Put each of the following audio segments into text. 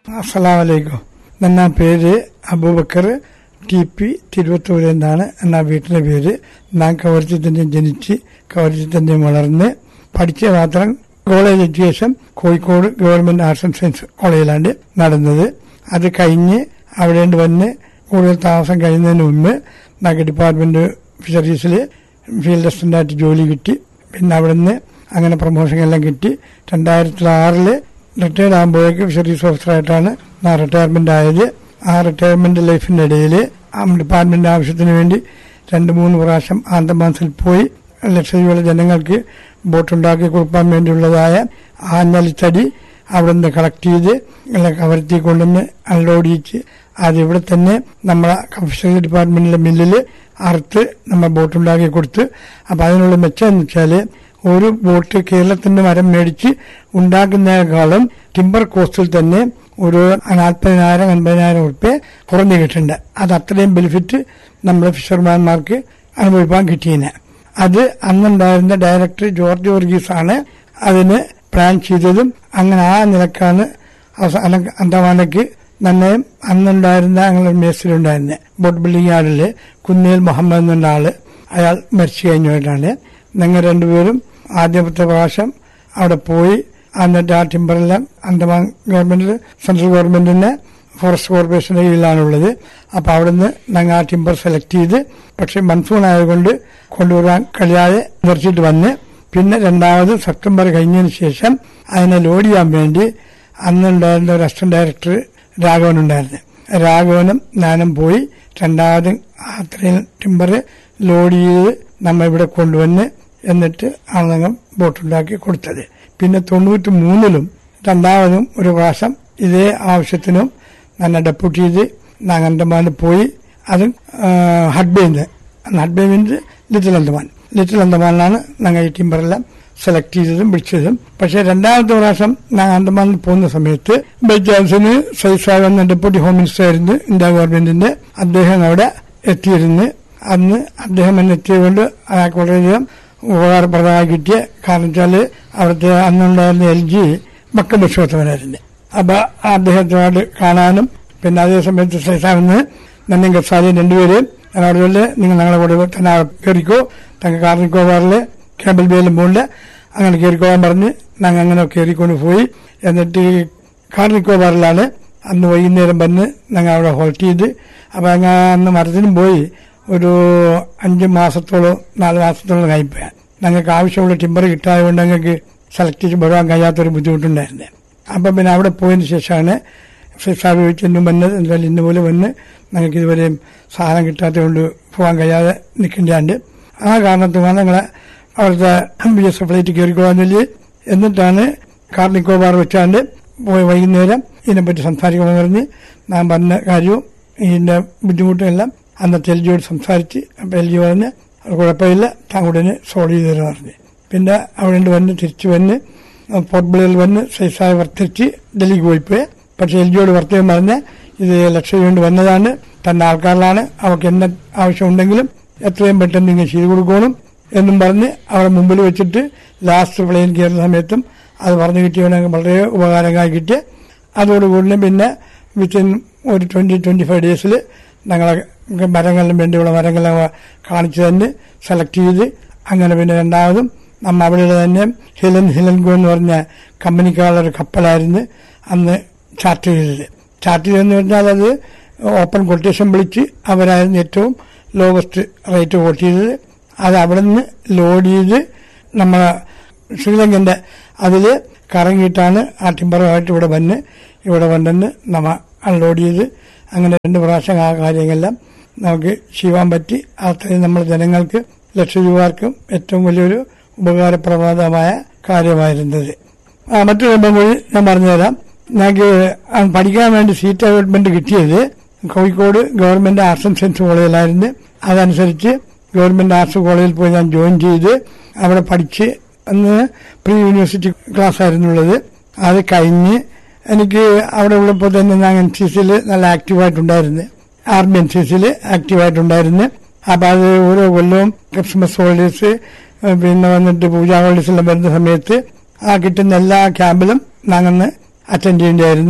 അസ്സലാം വലൈക്കും ನನ್ನ പേര് അബൂബക്കർ ടി പി തിരുവത്തൂർ എന്നാണ് എന്നാ വീട്ടിലെ പേര് ഞാൻ കവർച്ചി തന്നെ ജനിച്ച് കവർച്ചി തന്നെ വളർന്ന് പഠിച്ച മാത്രം college education Kozhikode government arts and science കോളേജിലാണ് നടന്നത് അത് കഴിഞ്ഞ് അവിടെ വന്ന് കൂടുതൽ താമസം കഴിയുന്നതിന് മുമ്പ് നമുക്ക് ഡിപ്പാർട്ട്മെന്റ് ഫിഷറീസിൽ ഫീൽഡ് അസിസ്റ്റന്റായിട്ട് ജോലി കിട്ടി പിന്നെ അവിടുന്ന് അങ്ങനെ പ്രൊമോഷൻ എല്ലാം കിട്ടി രണ്ടായിരത്തി ആറില് റിട്ടയർഡ് ആകുമ്പോഴേക്ക് ഫിഷറീസ് ഓഫീസറായിട്ടാണ് ഞാൻ റിട്ടയർമെന്റ് ആയത് ആ റിട്ടയർമെന്റ് ലൈഫിന്റെ ഇടയിൽ ഡിപ്പാർട്ട്മെന്റ് ആവശ്യത്തിന് വേണ്ടി രണ്ട് മൂന്ന് പ്രാവശ്യം ആന്തമാൻസിൽ പോയി ലക്ഷദ്വീപിലെ ജനങ്ങൾക്ക് ബോട്ടുണ്ടാക്കി കൊടുക്കാൻ വേണ്ടിയുള്ളതായ ആഞ്ഞലിത്തടി അവിടെ നിന്ന് കളക്ട് ചെയ്ത് എല്ലാം കവർത്തി കൊണ്ടുവന്ന് അൺലോഡ് ചെയ്യിച്ച് അത് ഇവിടെ തന്നെ നമ്മളെ ഫിഷറീസ് ഡിപ്പാർട്ട്മെന്റിലെ മില്ലിൽ അറുത്ത് നമ്മൾ ബോട്ടുണ്ടാക്കി കൊടുത്ത് അപ്പൊ അതിനുള്ള മെച്ചം എന്ന് വെച്ചാല് ഒരു ബോട്ട് കേരളത്തിന്റെ മരം മേടിച്ച് ഉണ്ടാക്കുന്നതിനേക്കാളും ടിമ്പർ കോസ്റ്റിൽ തന്നെ ഒരു നാൽപ്പതിനായിരം അൻപതിനായിരം ഉറുപ്പ്യ കുറഞ്ഞു കിട്ടുന്നുണ്ട് അത് അത്രയും ബെനിഫിറ്റ് നമ്മുടെ ഫിഷർമാൻമാർക്ക് അനുഭവിക്കാൻ കിട്ടിയതിന് അത് അന്നുണ്ടായിരുന്ന ഡയറക്ടർ ജോർജ് വർഗീസ് ആണ് അതിന് പ്ലാൻ ചെയ്തതും അങ്ങനെ ആ നിലക്കാണ് അവസാനം അന്തമാനക്ക് നന്നയും അന്നുണ്ടായിരുന്ന ഞങ്ങളുടെ മേസിലുണ്ടായിരുന്ന ബോട്ട് ബിൽഡിംഗ് യാർഡില് കുന്നേൽ മുഹമ്മദ് എന്നുള്ള ആള് അയാൾ മരിച്ചു കഴിഞ്ഞിട്ടാണ് ഞങ്ങൾ രണ്ടുപേരും ആദ്യത്തെ പ്രാവശ്യം അവിടെ പോയി എന്നിട്ട് ആ ടിമ്പറെല്ലാം അന്തമാൻ ഗവൺമെന്റ് സെൻട്രൽ ഗവൺമെന്റിന്റെ ഫോറസ്റ്റ് കോർപ്പറേഷന്റെ കീഴിലാണുള്ളത് അപ്പൊ അവിടുന്ന് ഞങ്ങൾ ആ ടിമ്പർ സെലക്ട് ചെയ്ത് പക്ഷെ മൺസൂൺ ആയതുകൊണ്ട് കൊണ്ടുവരാൻ കഴിയാതെ നിർത്തിയിട്ട് വന്ന് പിന്നെ രണ്ടാമത് സെപ്റ്റംബർ കഴിഞ്ഞതിന് ശേഷം അതിനെ ലോഡ് ചെയ്യാൻ വേണ്ടി അന്നുണ്ടായിരുന്ന ഒരു അസിസ്റ്റന്റ് ഡയറക്ടർ രാഘവൻ ഉണ്ടായിരുന്നു രാഘവനും ഞാനും പോയി രണ്ടാമത് അത്രയും ടിമ്പർ ലോഡ് ചെയ്ത് നമ്മ ഇവിടെ കൊണ്ടുവന്ന് എന്നിട്ട് ആണ് ബോട്ടുണ്ടാക്കി കൊടുത്തത് പിന്നെ തൊണ്ണൂറ്റി മൂന്നിലും രണ്ടാമതും ഒരു പ്രാവശ്യം ഇതേ ആവശ്യത്തിനും ഞാൻ ഡെപ്യൂട്ടി ചെയ്ത് ഞാൻ അന്തമാനിൽ പോയി അത് ഹഡ്ബേന്ന് ഹഡ്ബേമിന്റെ ലിറ്റിൽ അന്തമാൻ ലിറ്റിൽ അന്തമാനിലാണ് ഞങ്ങൾ ഈ ടിമ്പറെല്ലാം സെലക്ട് ചെയ്തതും പിടിച്ചതും പക്ഷെ രണ്ടാമത്തെ പ്രാവശ്യം ഞാൻ അന്തമാനിൽ പോകുന്ന സമയത്ത് ബൈ ചാൻസിന് സൈസാബ് എന്ന ഡെപ്യൂട്ടി ഹോം മിനിസ്റ്റർ ആയിരുന്നു ഇന്ത്യ ഗവൺമെന്റിന്റെ അദ്ദേഹം അവിടെ എത്തിയിരുന്നു അന്ന് അദ്ദേഹം എന്നെ എത്തിയതുകൊണ്ട് അയാൾക്ക് വളരെയധികം ഉപകാരപ്രദമായി കിട്ടിയ കാരണം വെച്ചാല് അവിടുത്തെ അന്നുണ്ടായിരുന്ന എൽ ജി മക്ക വിശ്വത്തവനായിരുന്നു അപ്പൊ അദ്ദേഹത്തോട് കാണാനും പിന്നെ അതേ സമയത്ത് സൈസാബിന്ന് നന്ദി ഗസാലിയും രണ്ടുപേരെയും എന്നോട് ചൊല്ല് നിങ്ങൾ ഞങ്ങളെ കൂടെ തന്നെ കയറിക്കോ തങ്ങൾ കാർണിക്കോവാറില് കേബിൾ ബേലും പോണ്ട് അങ്ങനെ കയറിക്കോവാൻ പറഞ്ഞ് ഞങ്ങൾ അങ്ങനെ കയറിക്കൊണ്ട് പോയി എന്നിട്ട് കാർണിക്കോവാറിലാണ് അന്ന് വൈകുന്നേരം വന്ന് ഞങ്ങൾ അവിടെ ഹോൾട്ട് ചെയ്ത് അപ്പൊ ഞങ്ങൾ അന്ന് മരത്തിനും പോയി ഒരു അഞ്ച് മാസത്തോളം നാല് മാസത്തോളം കഴിപ്പോയാൽ ഞങ്ങൾക്ക് ആവശ്യമുള്ള ടിമ്പർ കിട്ടായതുകൊണ്ട് ഞങ്ങൾക്ക് സെലക്ട് ചെയ്ത് വരാൻ കഴിയാത്തൊരു ബുദ്ധിമുട്ടുണ്ടായിരുന്നത് അപ്പം പിന്നെ അവിടെ പോയതിന് ശേഷമാണ് സാബ് ചോദിച്ചെന്നും വന്നത് എന്തായാലും ഇന്ന് പോലെ വന്ന് ഞങ്ങൾക്ക് ഇതുവരെയും സാധനം കിട്ടാത്തതുകൊണ്ട് പോകാൻ കഴിയാതെ നിൽക്കേണ്ടാണ്ട് ആ കാരണത്തിലാണ് ഞങ്ങളെ അവിടുത്തെ ബി എസ് ഫ്ലൈറ്റ് കയറിക്കോളാൻ ചൊല്ലി എന്നിട്ടാണ് കാർ നിക്കോബാർ വെച്ചാണ്ട് പോയി വൈകുന്നേരം ഇതിനെപ്പറ്റി സംസാരിക്കണമെന്ന് പറഞ്ഞ് ഞാൻ പറഞ്ഞ കാര്യവും ഇതിന്റെ ബുദ്ധിമുട്ടെല്ലാം അന്നത്തെ എൽ ജിയോട് സംസാരിച്ച് അപ്പൊ എൽ ജി പറഞ്ഞ് അത് കുഴപ്പമില്ല താങ്കളുടനെ സോൾവ് ചെയ്തു തരാൻ പറഞ്ഞു പിന്നെ അവിടെ നിന്ന് വന്ന് തിരിച്ചു വന്ന് പോർട്ട് ബ്ലെയറിൽ വന്ന് സൈസായി വർത്തിച്ച് ഡൽഹിക്ക് പോയിപ്പോയി പക്ഷെ എൽ ജിയോട് വർത്തകം പറഞ്ഞ് ഇത് ലക്ഷ്യം കൊണ്ട് വന്നതാണ് തന്റെ ആൾക്കാരിലാണ് അവർക്ക് എന്ത് ആവശ്യമുണ്ടെങ്കിലും എത്രയും പെട്ടെന്ന് ഇങ്ങനെ ചെയ്തു കൊടുക്കണം എന്നും പറഞ്ഞ് അവിടെ മുമ്പിൽ വെച്ചിട്ട് ലാസ്റ്റ് പ്ലെയിൻ കയറുന്ന സമയത്തും അത് പറഞ്ഞു കിട്ടിയവനെ വളരെ ഉപകാരമായി കിട്ടി അതോടുകൂടി പിന്നെ വിത്തിൻ ഒരു ട്വന്റി ട്വന്റി ഫൈവ് ഡേയ്സിൽ ഞങ്ങളെ മരങ്ങളിലും വേണ്ടിയുള്ള മരങ്ങളെ കാണിച്ചു തന്നെ സെലക്ട് ചെയ്ത് അങ്ങനെ പിന്നെ രണ്ടാമതും നമ്മ അവിടെയുള്ള തന്നെ ഹിലൻ ഹിലൻഗോ എന്ന് പറഞ്ഞ കമ്പനിക്കാരുടെ ഒരു കപ്പലായിരുന്നു അന്ന് ചാർട്ട് ചെയ്തത് ചാർട്ട് ചെയ്തെന്ന് പറഞ്ഞാൽ അത് ഓപ്പൺ കൊട്ടേഷൻ വിളിച്ച് അവരായിരുന്നു ഏറ്റവും ലോവസ്റ്റ് റേറ്റ് കോട്ട് ചെയ്തത് അത് അവിടെ നിന്ന് ലോഡ് ചെയ്ത് നമ്മളെ ശ്രീലങ്കന്റെ അതിൽ കറങ്ങിയിട്ടാണ് ആ ടിമ്പറുമായിട്ട് ഇവിടെ വന്ന് ഇവിടെ വന്നെന്ന് നമ്മ അൺലോഡ് ചെയ്ത് അങ്ങനെ രണ്ട് പ്രാവശ്യം ആ കാര്യങ്ങളെല്ലാം നമുക്ക് ചെയ്യാൻ പറ്റി അത്രയും നമ്മുടെ ജനങ്ങൾക്ക് ലക്ഷദ്വീപുകാർക്കും ഏറ്റവും വലിയൊരു ഉപകാരപ്രദമായ കാര്യമായിരുന്നത് ആ മറ്റൊരു സംഭവം കൂടി ഞാൻ പറഞ്ഞുതരാം ഞങ്ങൾക്ക് പഠിക്കാൻ വേണ്ടി സീറ്റ് അലോട്ട്മെന്റ് കിട്ടിയത് Kozhikode government arts and science കോളേജിലായിരുന്നു അതനുസരിച്ച് ഗവൺമെന്റ് ആർട്സ് കോളേജിൽ പോയി ഞാൻ ജോയിൻ ചെയ്ത് അവിടെ പഠിച്ച് അന്ന് പ്രീ യൂണിവേഴ്സിറ്റി ക്ലാസ് ആയിരുന്നുള്ളത് അത് കഴിഞ്ഞ് എനിക്ക് അവിടെ ഉള്ളപ്പോൾ തന്നെ ഞാൻ എൻ സി സിയിൽ നല്ല ആക്റ്റീവായിട്ടുണ്ടായിരുന്നു ആർമി എൻ സി സിയിൽ ആക്റ്റീവായിട്ടുണ്ടായിരുന്നു അപ്പൊ അത് ഓരോ കൊല്ലവും ക്രിസ്മസ് ഹോളിഡേസ് പിന്നെ വന്നിട്ട് പൂജാ ഹോളിഡേസ് എല്ലാം വരുന്ന സമയത്ത് ആ കിട്ടുന്ന എല്ലാ ക്യാമ്പിലും ഞങ്ങൾ അറ്റൻഡ് ചെയ്യേണ്ടായിരുന്നു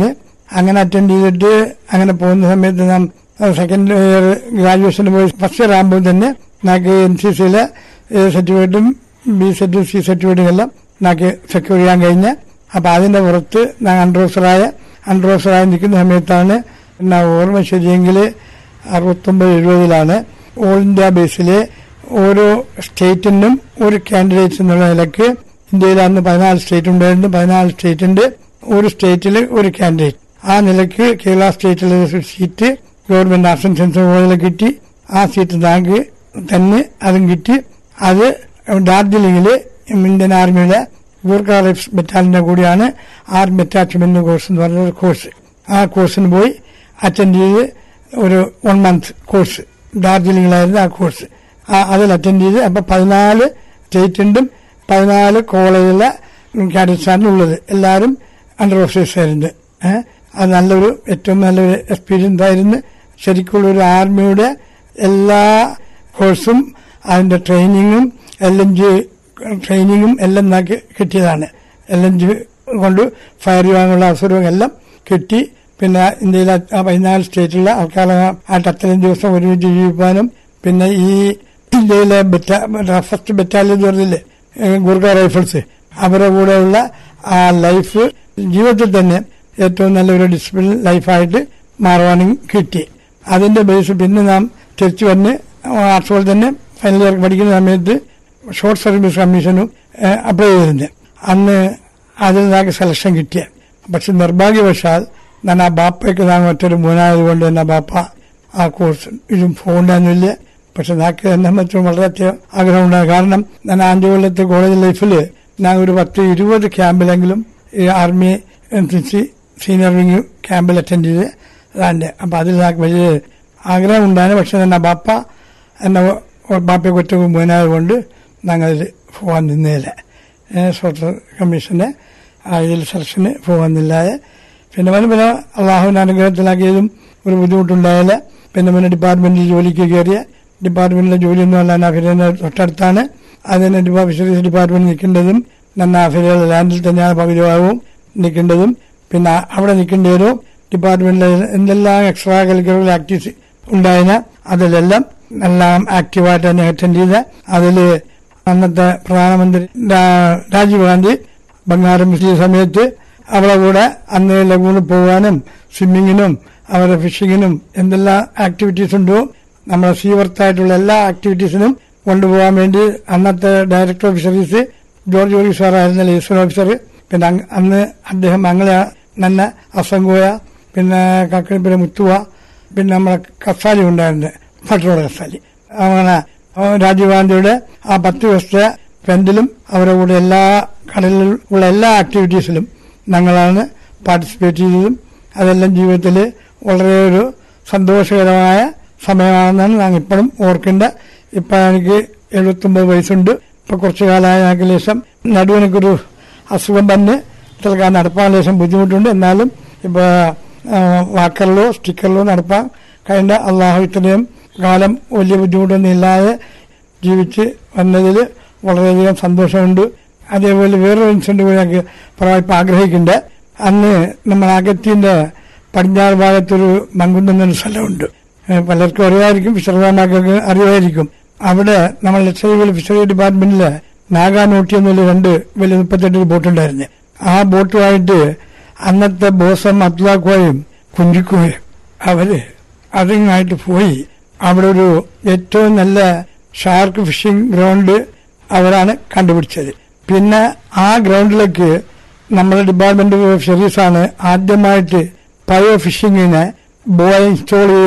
അങ്ങനെ അറ്റൻഡ് ചെയ്തിട്ട് അങ്ങനെ പോകുന്ന സമയത്ത് നാം സെക്കൻഡ് ഇയർ ഗ്രാജുവേഷന് പോയി ഫസ്റ്റ് ഇയർ ആകുമ്പോൾ തന്നെ നമുക്ക് എൻ സി സിയിലെ സർട്ടിഫിക്കറ്റും ബി സെറ്റും സി സർട്ടിഫിക്കറ്റും എല്ലാം നമുക്ക് സെക്യൂർ ചെയ്യാൻ കഴിഞ്ഞ അപ്പൊ അതിന്റെ പുറത്ത് ഞാൻ അൺറോസറായ അൺറോസറായി നിൽക്കുന്ന സമയത്താണ് എന്നാ ഓർമ്മ ശരിയെങ്കിൽ അറുപത്തൊമ്പത് എഴുപതിലാണ് ഓൾ ഇന്ത്യ ബേസിലെ ഓരോ സ്റ്റേറ്റിനും ഒരു കാൻഡിഡേറ്റ്സ് എന്നുള്ള നിലക്ക് ഇന്ത്യയിൽ അന്ന് പതിനാല് സ്റ്റേറ്റ് ഉണ്ടായിരുന്നു പതിനാല് സ്റ്റേറ്റിന്റെ ഒരു സ്റ്റേറ്റിൽ ഒരു കാൻഡിഡേറ്റ് ആ നിലയ്ക്ക് കേരള സ്റ്റേറ്റിലെ ഒരു seat government arts and science കോളേജിൽ കിട്ടി ആ സീറ്റ് ഞങ്ങൾക്ക് തന്നെ അതും കിട്ടി അത് ഡാർജിലിംഗില് ഇന്ത്യൻ ആർമിയുടെ ഗൂർഖ റൈഫ്സ് ബറ്റാലിന്റെ കൂടിയാണ് ആർമി അറ്റാച്ച്മെന്റ് കോഴ്സ് എന്ന് പറഞ്ഞ ഒരു കോഴ്സ് ആ കോഴ്സിന് പോയി അറ്റൻഡ് ചെയ്ത് ഒരു വൺ മന്ത് കോഴ്സ് ഡാർജിലിംഗിലായിരുന്നു ആ കോഴ്സ് ആ- അതിൽ അറ്റൻഡ് ചെയ്ത് അപ്പൊ പതിനാല് സ്റ്റേറ്റിന്റും പതിനാല് കോളേജിലെ കാഡറ്റ്സാണ് ഉള്ളത് എല്ലാവരും അണ്ടർ ഓഫീസേഴ്സ് ആയിരുന്നു ഏഹ് അത് നല്ലൊരു ഏറ്റവും നല്ലൊരു എക്സ്പീരിയൻസ് ആയിരുന്നു ശരിക്കുള്ള ഒരു ആർമിയുടെ എല്ലാ കോഴ്സും അതിന്റെ ട്രെയിനിങ്ങും എൽ എൻ ജി ട്രെയിനിങ്ങും എല്ലാം നമുക്ക് കിട്ടിയതാണ് എൽ എൻ ജി കൊണ്ട് ഫയർ ചെയ്യാനുള്ള അവസരവും എല്ലാം കിട്ടി പിന്നെ ഇന്ത്യയിലെ ആ പതിനാല് സ്റ്റേറ്റിലെ ആൾക്കാരെ ആയിട്ട് അത്രയും ദിവസം ഒരുമിച്ച് ജീവിക്കാനും പിന്നെ ഈ ഇന്ത്യയിലെ ബറ്റാ ഫസ്റ്റ് ബറ്റാലിയൻ എന്ന് പറഞ്ഞില്ലേ ഏഹ് ഗുർഖ റൈഫിൾസ് അവരുടെ കൂടെയുള്ള ആ ലൈഫ് ജീവിതത്തിൽ തന്നെ ഏറ്റവും നല്ലൊരു ഡിസിപ്ലിൻ ലൈഫായിട്ട് മാറുവാനും കിട്ടി അതിന്റെ ബേസ് പിന്നെ നാം തിരിച്ചു വന്ന് അപ്പോൾ തന്നെ ഫൈനൽ ഇയർ പഠിക്കുന്ന സമയത്ത് ഷോർട്ട് സർവീസ് കമ്മീഷനും അപ്ലൈ ചെയ്തിരുന്നത് അന്ന് അതിൽ നമുക്ക് സെലക്ഷൻ കിട്ടിയ പക്ഷെ നിർഭാഗ്യവശാൽ ഞാൻ ആ ബാപ്പയ്ക്ക് ഞാൻ മറ്റൊരു മൂന്നായത് കൊണ്ട് തന്നെ ആ ബാപ്പ ആ കോഴ്സ് ഇതും പോകണ്ടെന്നില്ല പക്ഷെ നാക്ക് എന്നെ മറ്റും വളരെയധികം ആഗ്രഹമുണ്ടാകും കാരണം ഞാൻ അഞ്ചു കൊല്ലത്തെ കോളേജ് ലൈഫിൽ ഞാൻ ഒരു പത്ത് ഇരുപത് ക്യാമ്പിലെങ്കിലും ഈ army N C C senior wing ക്യാമ്പിൽ അറ്റൻഡ് ചെയ്ത് അതാണ്ട് അപ്പൊ അതിൽ నాకు വലിയ ആഗ്രഹം ഉണ്ടായിരുന്നു പക്ഷെ തന്നെ ബാപ്പ എന്നെ ബാപ്പയെ കുറ്റവും മൂന്നായത് കൊണ്ട് ഞങ്ങൾ പോകാൻ നിന്നേല സ്വതന്ത്ര കമ്മീഷന് ആ ഇതിൽ സെലക്ഷന് പോകാൻ നില്ലാതെ പിന്നെ വന്ന് പിന്നെ അള്ളാഹുവിന്റെ അനുഗ്രഹത്തിലാക്കിയതും ഒരു ബുദ്ധിമുട്ടുണ്ടായാല പിന്നെ പിന്നെ ഡിപ്പാർട്ട്മെന്റിൽ ജോലിക്ക് കയറിയ ഡിപ്പാർട്ട്മെന്റിലെ ജോലി എന്ന് പറഞ്ഞാൽ നാഫിലിന്റെ തൊട്ടടുത്താണ് അതിന് ഡിപ്പാ- ഫിഷറീസ് ഡിപ്പാർട്ട്മെന്റ് നിൽക്കേണ്ടതും ഞാൻ നാഫിലയുടെ ലാൻഡിൽ തന്നെയാണ് പകുതിഭാഗവും നിൽക്കേണ്ടതും പിന്നെ അവിടെ നിൽക്കേണ്ടവരും ഡിപ്പാർട്ട്മെന്റിലെ എന്തെല്ലാം എക്സ്ട്രാ കരിക്കുലർ ആക്ടിവിറ്റി ഉണ്ടായിന് അതിലെല്ലാം എല്ലാം ആക്റ്റീവായിട്ട് തന്നെ അറ്റൻഡ് ചെയ്ത് അതിൽ അന്നത്തെ പ്രധാനമന്ത്രി രാ- രാജീവ് ഗാന്ധി ബംഗാരം ഈ സമയത്ത് അവരുടെ കൂടെ അന്ന് ലഗൂണിൽ പോകാനും സ്വിമ്മിങ്ങിനും അവരുടെ ഫിഷിങ്ങിനും എന്തെല്ലാം ആക്ടിവിറ്റീസ് ഉണ്ടോ നമ്മുടെ സീവർത്തായിട്ടുള്ള എല്ലാ ആക്ടിവിറ്റീസിനും കൊണ്ടുപോകാൻ വേണ്ടി അന്നത്തെ ഡയറക്ടർ ഓഫ് ഫിഷറീസ് ജോർജ് ജോലി സാറായിരുന്നല്ലോ ഈശ്വർ ഓഫീസർ പിന്നെ അങ് അന്ന് അദ്ദേഹം അങ്ങനെ തന്നെ അസംഗോയ പിന്നെ കക്കടിപ്പിലെ മുത്തുവ പിന്നെ നമ്മളെ കസാലി ഉണ്ടായിരുന്നു പട്രോൾ കസാലി അങ്ങനെ ആ രാജീവ് ഗാന്ധിയുടെ ആ പത്ത് ദിവസത്തെ ഫ്രണ്ടിലും അവരുടെ കൂടെ എല്ലാ കടലിൽ ഉള്ള എല്ലാ ആക്ടിവിറ്റീസിലും ഞങ്ങളാണ് പാർട്ടിസിപ്പേറ്റ് ചെയ്തതും അതെല്ലാം ജീവിതത്തിൽ വളരെ ഒരു സന്തോഷകരമായ സമയമാണെന്നാണ് ഞങ്ങൾ ഇപ്പോഴും ഓർക്കേണ്ട ഇപ്പൊ എനിക്ക് എഴുപത്തൊമ്പത് വയസ്സുണ്ട് ഇപ്പൊ കുറച്ചു കാലമായ ഞങ്ങൾക്ക് ലേശം നടുവിനൊക്കൊരു അസുഖം തന്നെ ചില നടപ്പാൻ ലേശം ബുദ്ധിമുട്ടുണ്ട് എന്നാലും ഇപ്പൊ ആ, വാക്കറിലോ സ്റ്റിക്കറിലോ നടപ്പാൻ കഴിഞ്ഞ അള്ളാഹു ഇത്രയും കാലം വലിയ ബുദ്ധിമുട്ടൊന്നും ഇല്ലാതെ ജീവിച്ച് വന്നതിൽ വളരെയധികം സന്തോഷമുണ്ട് അതേപോലെ വേറൊരു ഇൻസിഡന്റ് കൂടി ഞങ്ങൾക്ക് പറയാൻ ആഗ്രഹിക്കുന്നുണ്ട് അന്ന് നമ്മൾ അകത്തിന്റെ പടിഞ്ഞാറ് ഭാഗത്തൊരു മങ്കുന്നം എന്നൊരു സ്ഥലമുണ്ട് ഏഹ് പലർക്കും അറിയായിരിക്കും ഫിഷർമാർക്കൊക്കെ അറിയുമായിരിക്കും അവിടെ നമ്മൾ ലക്ഷദ്വീപിൽ ഫിഷറി ഡിപ്പാർട്ട്മെന്റില് നാഗാനോട്ടി എന്നുള്ള രണ്ട് വലിയ മുപ്പത്തെട്ട് ബോട്ടുണ്ടായിരുന്നു ആ ബോട്ടുമായിട്ട് അന്നത്തെ ബോസം അത്ലാക്കോയും കുഞ്ചിക്കോയും അവര് അതിങ്ങായിട്ട് പോയി അവിടെ ഒരു ഏറ്റവും നല്ല ഷാർക്ക് ഫിഷിംഗ് ഗ്രൗണ്ട് അവരാണ് കണ്ടുപിടിച്ചത് പിന്നെ ആ ഗ്രൗണ്ടിലേക്ക് നമ്മുടെ ഡിപ്പാർട്ട്മെന്റ് ഓഫ് ഫിഷറീസ് ആണ് ആദ്യമായിട്ട് പയോ ഫിഷിങ്ങിന് ബോയ ഇൻസ്റ്റോൾ ചെയ്ത്